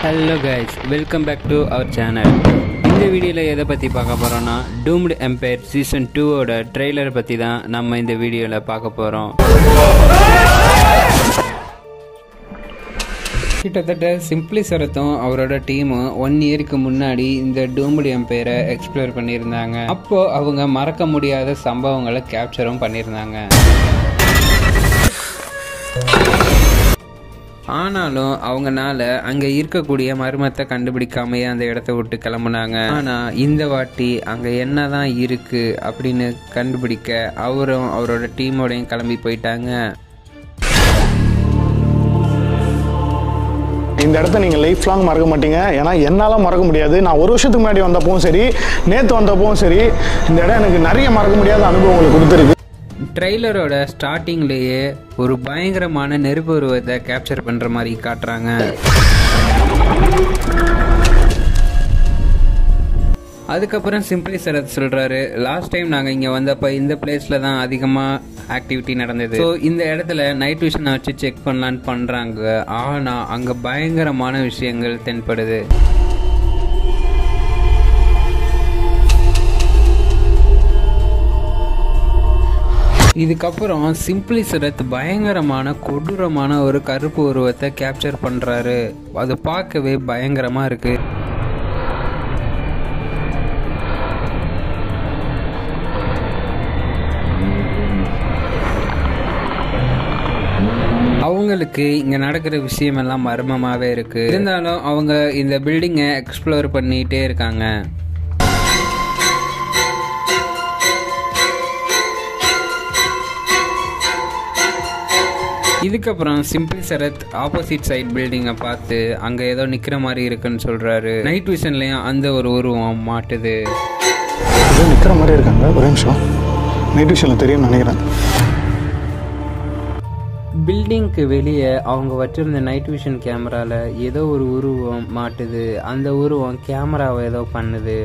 hello guys welcome back to our channel இந்த வீடியோவில் எதை பற்றி பார்க்க போகிறோன்னா டூம்டு எம்பையர் சீசன் டூவோட ட்ரெய்லர் பற்றி தான் நம்ம இந்த வீடியோவில் பார்க்க போகிறோம் கிட்டத்தட்ட சிம்பிளி சரத்தும் அவரோட டீமும் ஒன் இயருக்கு முன்னாடி இந்த டூம்டு எம்பையரை எக்ஸ்ப்ளோர் பண்ணியிருந்தாங்க அப்போ அவங்க மறக்க முடியாத சம்பவங்களை கேப்சரும் பண்ணியிருந்தாங்க ஆனாலும் அவங்கனால அங்க இருக்கக்கூடிய மர்மத்தை கண்டுபிடிக்காமயே அந்த இடத்த விட்டு கிளம்புனாங்க ஆனா இந்த வாட்டி அங்க என்னதான் இருக்கு அப்படின்னு கண்டுபிடிக்க அவரும் அவரோட டீமோடையும் கிளம்பி போயிட்டாங்க இந்த இடத்த நீங்கள் லைஃப் லாங் மறக்க மாட்டீங்க ஏன்னா என்னால் மறக்க முடியாது நான் ஒரு வருஷத்துக்கு முன்னாடி வந்தப்பவும் சரி நேற்று வந்தப்பவும் சரி இந்த இடம் எனக்கு நிறைய மறக்க முடியாத அனுபவங்களை கொடுத்துருக்கு ட்ரெய்லரோட ஸ்டார்டிங்லேயே ஒரு பயங்கரமான நெருப்பு உருவத்தை கேப்சர் பண்ணுற மாதிரி காட்டுறாங்க அதுக்கப்புறம் சிம்பிளி சரத் சொல்கிறாரு லாஸ்ட் டைம் நாங்கள் இங்கே வந்தப்போ இந்த பிளேஸில் தான் அதிகமாக ஆக்டிவிட்டி நடந்தது ஸோ இந்த இடத்துல நைட் விஷனை வச்சு செக் பண்ணலான்னு பண்ணுறாங்க ஆனால் அங்கே பயங்கரமான விஷயங்கள் தென்படுது இதுக்கப்புறம் சிம்பிளி சரத் பயங்கரமான கொடூரமான ஒரு கருப்பு உருவத்தை கேப்சர் பண்ணுறாரு அது பார்க்கவே பயங்கரமாக இருக்கு அவங்களுக்கு இங்க நடக்கிற விஷயம் எல்லாம் மர்மமாவே இருக்கு இருந்தாலும் அவங்க இந்த பில்டிங்கை எக்ஸ்ப்ளோர் பண்ணிட்டே இருக்காங்க இதுக்கப்புறம் சிம்பிள் சரத் ஆப்போசிட் சைட் பில்டிங்கை பார்த்து அங்க ஏதோ நிக்கிற மாதிரி இருக்குன்னு சொல்றாரு நைட் விஷன்லயும் அந்த ஒரு உருவம் மாட்டுது ஏதோ நிற்கிற மாதிரி இருக்காங்க ஒரே நிமிஷம் நைட் விஷயம் தெரியும்னு நினைக்கிறேன் பில்டிங்க்கு வெளியே அவங்க வச்சிருந்த நைட் விஷன் கேமரால ஏதோ ஒரு உருவம் மாட்டுது அந்த உருவம் கேமராவை ஏதோ பண்ணுது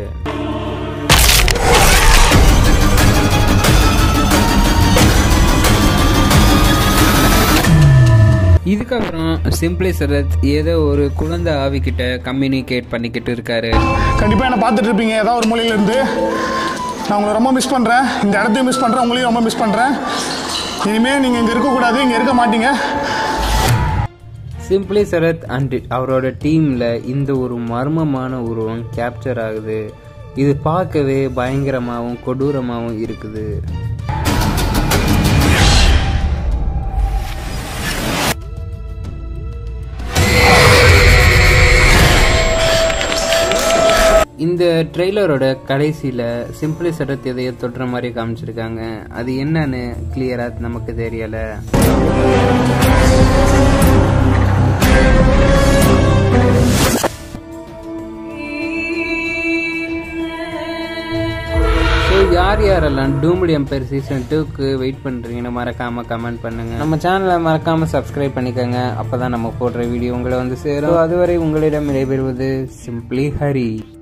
இதுக்கப்புறம் சிம்பிளி சரத் ஏதோ ஒரு குழந்தை ஆவிக்கிட்ட கம்யூனிகேட் பண்ணிக்கிட்டு இருக்காரு கண்டிப்பாக என்னை பார்த்துட்டு இருப்பீங்க ஏதாவது ஒரு மொழியில இருந்து நான் உங்களை ரொம்ப மிஸ் பண்ணுறேன் இந்த இடத்தையும் மிஸ் பண்ணுறேன் உங்களையும் ரொம்ப மிஸ் பண்ணுறேன் இனிமேல் நீங்கள் இங்கே இருக்கக்கூடாது இங்கே இருக்க மாட்டீங்க சிம்பிளி சரத் அண்ட் அவரோட டீம்ல இந்த ஒரு மர்மமான உருவம் கேப்சர் ஆகுது இது பார்க்கவே பயங்கரமாகவும் கொடூரமாகவும் இருக்குது இந்த ட்ரெய்லரோட கடைசியில் சிம்பிளி சரத் எதையோ தொடுற மாதிரி காமிச்சிருக்காங்க அது என்னன்னு கிளியராக நமக்கு தெரியலை ஸோ யார் யாரெல்லாம் டூம்டி எம்பையர் சீசன் டூக்கு வெயிட் பண்ணுறீங்கன்னு மறக்காமல் கமெண்ட் பண்ணுங்க நம்ம சேனலை மறக்காமல் சப்ஸ்கிரைப் பண்ணிக்கோங்க அப்போ தான் நம்ம போடுற வீடியோ உங்களை வந்து சேரும் அதுவரை உங்களிடம் விடைபெறுவது சிம்பிளி ஹரி